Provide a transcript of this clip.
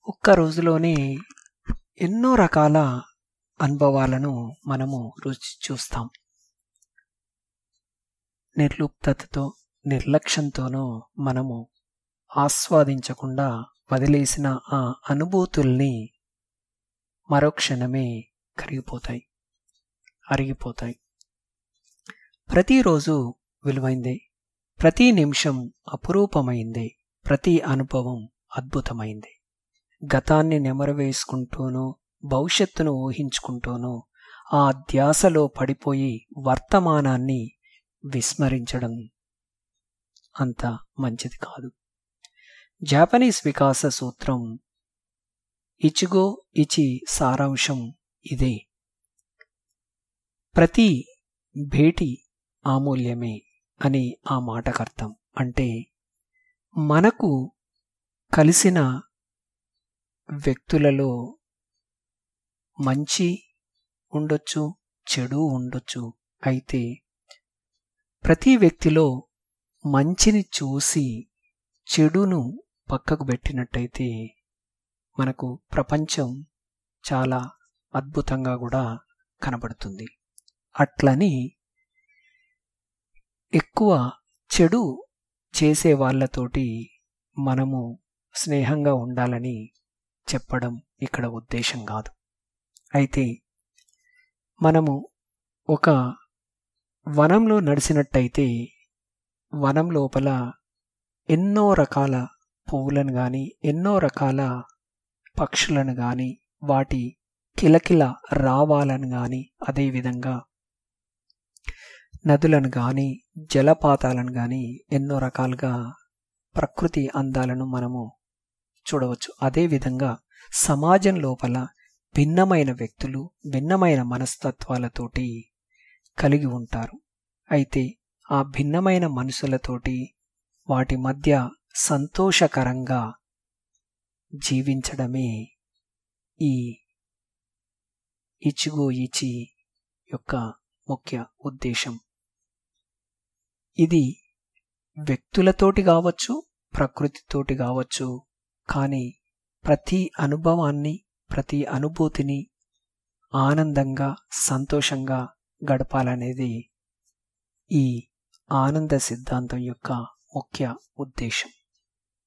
ఒక్క రోజులోనే ఎన్నో రకాల అనుభవాలను మనము రుచి చూస్తాం నిర్లుప్తతతో నిర్లక్ష్యంతోనూ మనము ఆస్వాదించకుండా వదిలేసిన ఆ అనుభూతుల్ని మరోక్షణమే కరిగిపోతాయి అరిగిపోతాయి ప్రతిరోజు విలువైందే ప్రతి నిమిషం అపురూపమైందే ప్రతి అనుభవం అద్భుతమైందే గతాన్ని నెమరవేసుకుంటూనూ భవిష్యత్తును ఊహించుకుంటూనూ ఆ ధ్యాసలో పడిపోయి వర్తమానాన్ని విస్మరించడం అంత మంచిది కాదు జాపనీస్ వికాస సూత్రం ఇచిగో ఇచి సారాంశం ఇదే ప్రతి భేటీ ఆమూల్యమే అని ఆ మాటకర్థం అంటే మనకు కలిసిన వ్యక్తులలో మంచి ఉండొచ్చు చెడు ఉండొచ్చు అయితే ప్రతి వ్యక్తిలో మంచిని చూసి చెడును పక్కకు పెట్టినట్టయితే మనకు ప్రపంచం చాలా అద్భుతంగా కూడా కనబడుతుంది అట్లని ఎక్కువ చెడు చేసే వాళ్ళతోటి మనము స్నేహంగా ఉండాలని చెప్పడం ఇక్కడ ఉద్దేశం కాదు అయితే మనము ఒక వనంలో నడిచినట్టయితే వనం లోపల ఎన్నో రకాల పువ్వులను కానీ ఎన్నో రకాల పక్షులను కానీ వాటి కిలకిల రావాలను కానీ అదేవిధంగా నదులను కానీ జలపాతాలను కానీ ఎన్నో రకాలుగా ప్రకృతి అందాలను మనము చూడవచ్చు అదేవిధంగా సమాజం లోపల భిన్నమైన వ్యక్తులు భిన్నమైన మనస్తత్వాలతోటి కలిగి ఉంటారు అయితే ఆ భిన్నమైన మనుషులతోటి వాటి మధ్య సంతోషకరంగా జీవించడమే ఈ ఇచిగో ఇచి యొక్క ముఖ్య ఉద్దేశం ఇది వ్యక్తులతోటి కావచ్చు ప్రకృతితోటి కావచ్చు కానీ ప్రతి అనుభవాన్ని ప్రతి అనుభూతిని ఆనందంగా సంతోషంగా గడపాలనేది ఈ ఆనంద సిద్ధాంతం యొక్క ముఖ్య ఉద్దేశం